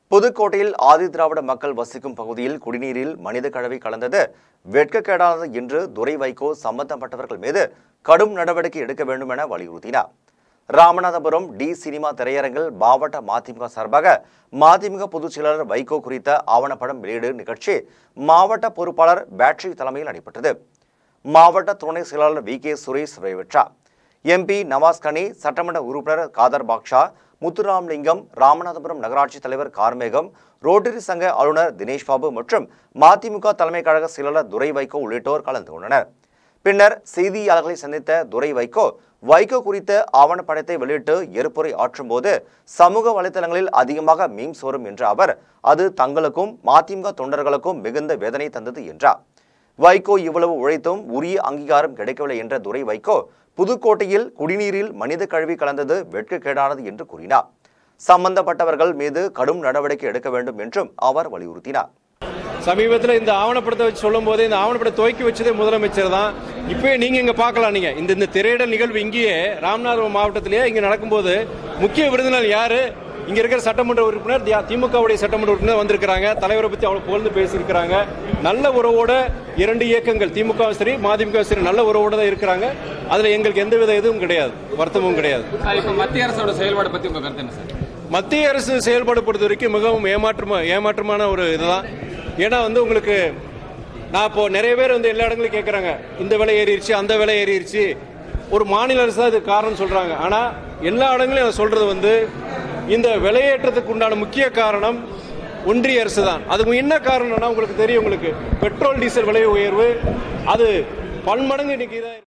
புதுக்கோட்டையில் ஆதி திராவிட மக்கள் வசிக்கும் பகுதியில் குடிநீரில் மனித கழிவை கலந்தது வெட்கக்கேடானது என்று துரை வைகோ சம்பந்தப்பட்டவர்கள் மீது கடும் நடவடிக்கை எடுக்க வேண்டும் என வலியுறுத்தினார் ராமநாதபுரம் டி சினிமா திரையரங்கில் மாவட்ட மதிமுக சார்பாக மதிமுக பொதுச் செயலாளர் வைகோ குறித்த ஆவணப்படம் வெளியீடு நிகழ்ச்சி மாவட்ட பொறுப்பாளர் பேட்டரி தலைமையில் நடைபெற்றது மாவட்ட துணை செயலாளர் வி கே சுரேஷ் நிறைவேற்றார் எம்பி நவாஸ் கனி சட்டமன்ற உறுப்பினர் காதர் பாக்ஷா முத்துராமலிங்கம் ராமநாதபுரம் நகராட்சி தலைவர் கார்மேகம் ரோட்டரி சங்க ஆளுநர் தினேஷ் பாபு மற்றும் மதிமுக தலைமை கழக செயலாளர் துரை வைகோ உள்ளிட்டோர் கலந்து கொண்டனர் பின்னர் செய்தியாளர்களை சந்தித்த துரை வைகோ வைகோ குறித்த ஆவணப்படத்தை வெளியிட்டு எருப்புரை ஆற்றும்போது சமூக வலைதளங்களில் அதிகமாக மீம்ஸ் வரும் என்ற அவர் அது தங்களுக்கும் மதிமுக தொண்டர்களுக்கும் மிகுந்த வேதனை தந்தது என்றார் வைகோ இவ்வளவு உழைத்தும் உரிய அங்கீகாரம் கிடைக்கவில்லை என்ற துரை வைகோ புதுக்கோட்டையில் குடிநீரில் மனித கழிவு கலந்தது வெட்கக்கேடானது என்று கூறினார் சம்பந்தப்பட்டவர்கள் மீது கடும் நடவடிக்கை எடுக்க வேண்டும் என்றும் அவர் வலியுறுத்தினார் சமீபத்தில் இந்த ஆவணப்படத்தை வச்சு சொல்லும் போதே இந்த ஆவணப்படத்தை துவக்கி வச்சதே முதலமைச்சர் தான் இப்பயே நீங்க இங்க பார்க்கலாம் நீங்க இந்த இந்த திரையிடல் நிகழ்வு இங்கேயே ராமநாதபுரம் மாவட்டத்திலேயே இங்க நடக்கும்போது முக்கிய விருந்தினர் யாரு இங்க இருக்கிற சட்டமன்ற உறுப்பினர் தி- திமுகவுடைய சட்டமன்ற உறுப்பினர் வந்திருக்கிறாங்க தலைவரை பத்தி அவ்வளவு புகழ்ந்து பேசியிருக்கிறாங்க நல்ல உறவோட இரண்டு இயக்கங்கள் திமுக சரி மதிமுக சரி நல்ல உறவோட தான் இருக்கிறாங்க அதுல எங்களுக்கு எந்தவித இதுவும் கிடையாது வருத்தமும் கிடையாது சார் இப்போ மத்திய அரசோட செயல்பாடு பத்தி உங்க கருத்து என்ன சார் மத்திய அரசு செயல்பாடு பொறுத்த வரைக்கும் மிகவும் ஏமாற்றமா ஏமாற்றமான ஒரு இதுதான் ஏன்னா வந்து உங்களுக்கு நான் இப்போ நிறைய பேர் வந்து எல்லா இடங்களும் கேட்குறாங்க இந்த விலை ஏறிடுச்சு அந்த விலை ஏறிடுச்சு ஒரு மாநில அரசு தான் இது காரணம் சொல்றாங்க ஆனா எல்லா இடங்களையும் அதை சொல்றது வந்து இந்த விலையேற்றத்துக்கு உண்டான முக்கிய காரணம் ஒன்றிய அரசு தான் அதுக்கு என்ன காரணம்னா உங்களுக்கு தெரியும் உங்களுக்கு பெட்ரோல் டீசல் விலை உயர்வு அது பன்மடங்கு இன்னைக்கு இதாக